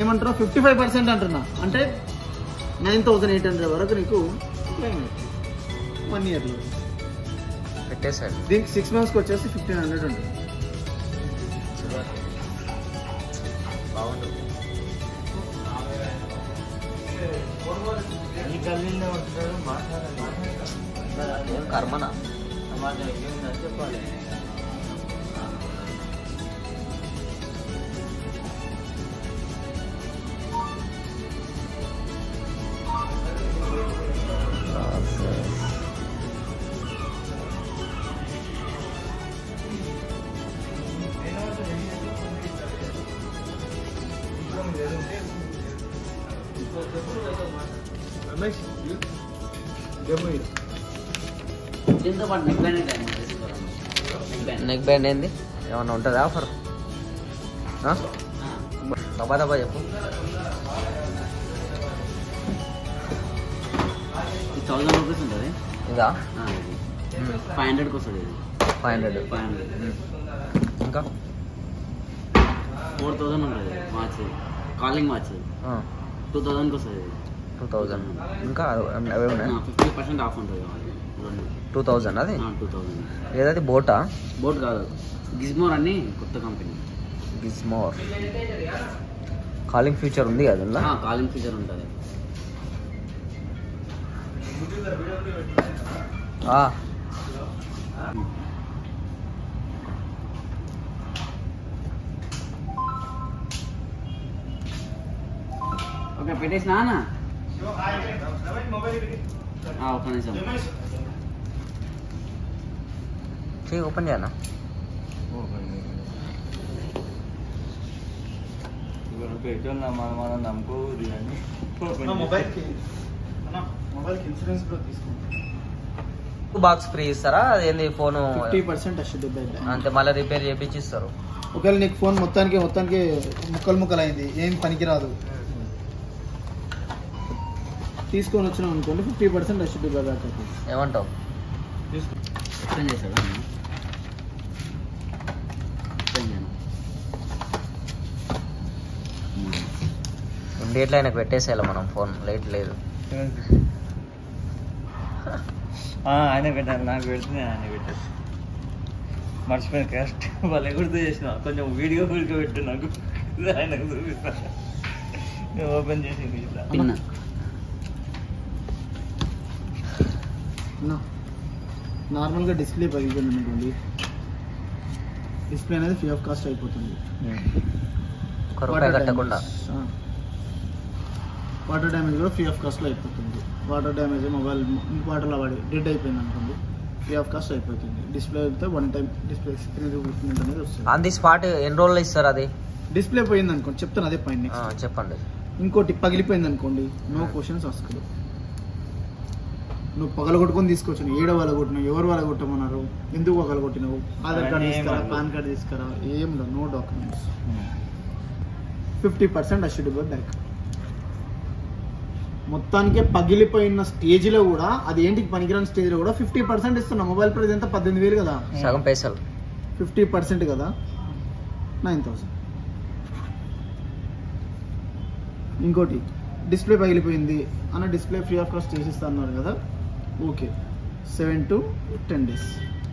ఏమంటారు fifty five percent అంటున్నా అంటే నైన్ థౌసండ్ ఎయిట్ హండ్రెడ్ వరకు నీకు క్లెయిమ్ అవుతుంది వన్ ఇయర్లో పెట్టేశాడు దీనికి సిక్స్ మంత్స్కి వచ్చేసి ఫిఫ్టీన్ హండ్రెడ్ ఉంటుంది బాగుంటుంది ఈ గల్లీలో ఉంటారు మాట్లాడాలి ఏం కర్మనా సమాజం ఏముందని చెప్పాలి రమేష్ డెమో ఇది. దీంతో పాటు neck band time neck band neck band ఏంది ఏమన్నా ఉంటుందా ఆఫర్ దబా దబా చెప్పు ఇది థౌసండ్ రూపీస్ ఉంటుంది ఇదా ఫైవ్ హండ్రెడ్కి వస్తుంది ఇది ఫైవ్ హండ్రెడ్ ఫైవ్ హండ్రెడ్ ఇంకా ఫోర్ థౌసండ్ ఉంటుంది వాచ్ కాలింగ్ వాచ్ టూ థౌసండ్కి వస్తుంది ఇది టూ థౌజండ్ ఇంకా అవి ఉన్నాయి ఫిఫ్టీ పర్సెంట్ ఆఫ్ ఉంటుంది రెండు టూ థౌజండ్ అది టూ థౌసండ్ ఏదది బోటా బోట్ కాదు గిజ్మోర్ అని కొత్త కంపెనీ గిజ్మోర్ కాలింగ్ ఫ్యూచర్ ఉంది కదా ఇందులో? కాలింగ్ ఫీచర్ ఉంటుంది ఆ ఓకే పెట్టేసినా అన్న ఆ, ఒక్క నిమిషం చెయ్యి ఓపెన్ చేయనా ఇప్పుడు పెట్రోల్ మనం మనం నమ్ముకోదు కానీ అన్న, మొబైల్కి అన్న, మొబైల్కి ఇన్సూరెన్స్ కూడా తీసుకుంటాం బాక్స్ ఫ్రీ ఇస్తారా అదేంది phone fifty percent assured back అంతే మళ్ళీ రిపేర్ చేపించి ఇస్తారు ఒకవేళ నీకు ఫోన్ మొత్తానికి మొత్తానికి ముక్కలు ముక్కలు అయింది ఏం పనికిరాదు తీసుకొని వచ్చినాం అనుకోండి ఫిఫ్టీ పర్సెంట్ అష్యూడ్ బ్యాక్ అవుతుంది ఏమంటావు ఎక్స్ప్లెయిన్ చేశాడా అన్న? ఎక్స్ప్లెయిన్ చేయను. ఉండి ఎట్లా ఆయనకు పెట్టేసేయాలి మనం ఫోన్ లైట్ లేదు ఆయన పెట్టాను నాకు పెడితే ఆయన పెట్టాను మర్చిపోయిన కరెక్ట్ వాళ్ళు గుర్తు చేసిన కొంచెం వీడియో వీడియో పెట్టు నాకు ఆయనకు చూపిస్తా నేను ఓపెన్ చేసి ఇట్లా పిన్ అన్న, నార్మల్గా డిస్ప్లే పగిలిపోయింది అనుకోండి డిస్ప్లే అనేది ఫ్రీ ఆఫ్ కాస్ట్ అయిపోతుంది ఒక రూపాయి కట్టకుండా వాటర్ డ్యామేజ్ కూడా ఫ్రీ ఆఫ్ కాస్ట్లో అయిపోతుంది వాటర్ డ్యామేజ్ మొబైల్ వాటర్లో పడి డెడ్ అయిపోయింది అనుకోండి ఫ్రీ ఆఫ్ కాస్ట్ అయిపోతుంది డిస్ప్లే అయితే one time display screen replacement అనేది వస్తుంది ఆన్ ది స్పాట్ ఎన్ని రోజులు ఇస్తారు అది డిస్ప్లే పోయింది అనుకోండి చెప్తాను అదే పాయింట్ ఆ, నెక్స్ట్ చెప్పండి ఇంకోటి పగిలిపోయింది అనుకోండి నో క్వశ్చన్స్ అస్కలు నువ్వు పగలగొట్టుకొని తీసుకోవచ్చు ఏడ వలగొట్టినావు ఎవరు వలగొట్టమన్నారు ఎందుకు పగలగొట్టినావు ఆధార్ కార్డు అవన్నీ తీసుకురా ఏం పాన్ కార్డు తీసుకురా ఏం లేదు no documents fifty percent assurable back మొత్తానికే పగిలిపోయిన స్టేజ్లో కూడా అది ఏంటికి పనికిరాని స్టేజ్లో కూడా ఫిఫ్టీ పర్సెంట్ ఇస్తున్నా మొబైల్ ప్రైస్ ఎంత పద్దెనిమిది వేలు కదా సగం పైసలు ఫిఫ్టీ పర్సెంట్ కదా నైన్ థౌసండ్ ఇంకోటి డిస్ప్లే పగిలిపోయింది అన్న డిస్ప్లే ఫ్రీ ఆఫ్ కాస్ట్ చేసిస్తా అన్నారు కదా okay seven to ten days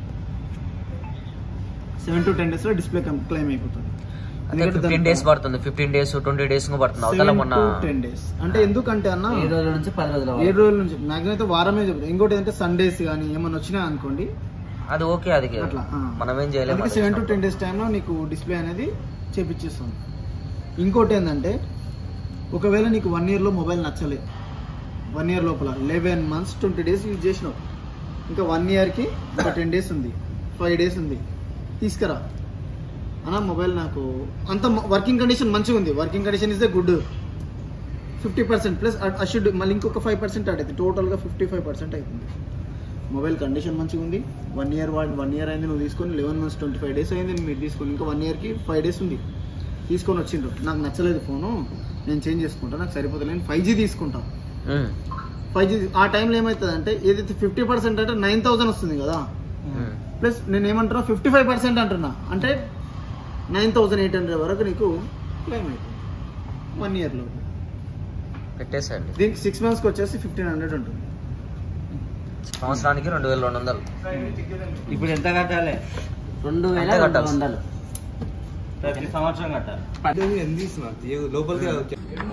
seven to ten డేస్లో డిస్ప్లే క్లెయిమ్ అయిపోతుంది అంటే ఫిఫ్టీన్ డేస్ పడుతుంది ఫిఫ్టీన్ డేస్ ట్వంటీ డేస్ పడుతుంది అవతల మొన్న టెన్ డేస్ అంటే ఎందుకంటే అన్న ఏ రోజుల నుంచి పది రోజుల ఏడు రోజుల నుంచి మ్యాక్సిమం అయితే వారమే చెప్తాను ఇంకోటి ఏంటంటే సండేస్ కానీ ఏమైనా వచ్చినా అనుకోండి అది ఓకే అది అట్లా ఆ. మనం ఏం చేయలేము అందుకే సెవెన్ టు టెన్ డేస్ టైంలో నీకు డిస్ప్లే అనేది చేపించేస్తుంది ఇంకోటి ఏంటంటే ఒకవేళ నీకు వన్ ఇయర్లో మొబైల్ నచ్చలే వన్ ఇయర్ లోపల eleven months twenty days use చేసినావు ఇంకా వన్ ఇయర్కి ఒక టెన్ డేస్ ఉంది ఫైవ్ డేస్ ఉంది తీసుకురా అన్న మొబైల్ నాకు అంత వర్కింగ్ కండిషన్ మంచిగా ఉంది working condition is the good fifty percent plus assured మళ్ళీ ఇంకొక ఫైవ్ పర్సెంట్ యాడ్ అవుతుంది టోటల్గా ఫిఫ్టీ ఫైవ్ పర్సెంట్ అవుతుంది మొబైల్ కండిషన్ మంచిగా ఉంది వన్ ఇయర్ వాడి వన్ ఇయర్ అయింది నువ్వు తీసుకొని eleven months twenty five days అయింది మీరు తీసుకొని ఇంకా వన్ ఇయర్కి ఫైవ్ డేస్ ఉంది తీసుకొని వచ్చిండ్రు నాకు నచ్చలేదు ఫోను నేను చేంజ్ చేసుకుంటా నాకు సరిపోతుంది నేను ఫైవ్ జీ తీసుకుంటా ఉమ్, ఫైవ్ జీ ఆ టైంలో ఏమవుతుంది అంటే ఏదైతే ఫిఫ్టీ పర్సెంట్ అంటే నైన్ థౌసండ్ వస్తుంది కదా ఉమ్. ప్లస్ నేను ఏమంటున్నా ఫిఫ్టీ ఫైవ్ పర్సెంట్ అంటున్నా అంటే నైన్ థౌసండ్ ఎయిట్ హండ్రెడ్ వరకు నీకు క్లెయిమ్ అవుతుంది వన్ ఇయర్లో పెట్టేసేయండి దీనికి సిక్స్ మంత్స్కి వచ్చేసి ఫిఫ్టీన్ హండ్రెడ్ ఉంటుంది సంవత్సరానికి రెండు వేల రెండు వందలు ఇప్పుడు ఎంత కట్టాలి రెండు వేల అంతే రెండు కట్టాలి. వందలు ప్రతి సంవత్సరం కట్టాలి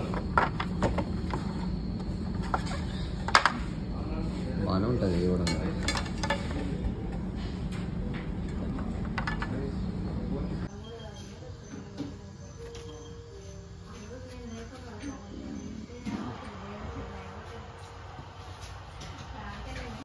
బాగానే ఉంటుంది ఇవ్వడం